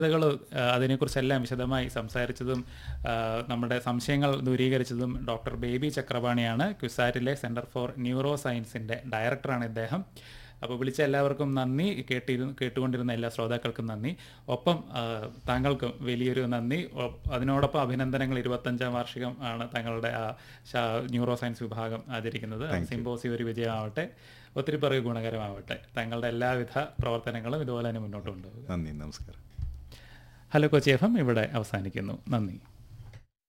കൾ അതിനെക്കുറിച്ചെല്ലാം വിശദമായി സംസാരിച്ചതും ആ, നമ്മുടെ സംശയങ്ങൾ ദൂരീകരിച്ചതും ഡോക്ടർ ബേബി ചക്രപാണിയാണ് ക്യുസാറ്റിലെ സെൻറ്റർ ഫോർ ന്യൂറോ സയൻസിൻ്റെ ഡയറക്ടറാണ് ഇദ്ദേഹം അപ്പോൾ വിളിച്ച എല്ലാവർക്കും നന്ദി കേട്ടിരുന്നു കേട്ടുകൊണ്ടിരുന്ന എല്ലാ ശ്രോതാക്കൾക്കും നന്ദി ഒപ്പം ആ, താങ്കൾക്കും വലിയൊരു നന്ദി ഒ- അതിനോടൊപ്പം അഭിനന്ദനങ്ങൾ ഇരുപത്തഞ്ചാം വാർഷികം ആണ് തങ്ങളുടെ ആ ശാ- ന്യൂറോ സയൻസ് വിഭാഗം ആചരിക്കുന്നത് സിംബോസി ഒരു വിജയമാവട്ടെ ഒത്തിരി പേർക്ക് ഗുണകരമാവട്ടെ തങ്ങളുടെ എല്ലാവിധ പ്രവർത്തനങ്ങളും ഇതുപോലെ തന്നെ മുന്നോട്ട് കൊണ്ടുപോകുക നന്ദി നമസ്കാരം ഹലോ കൊച്ചി എഫ് എം ഇവിടെ അവസാനിക്കുന്നു നന്ദി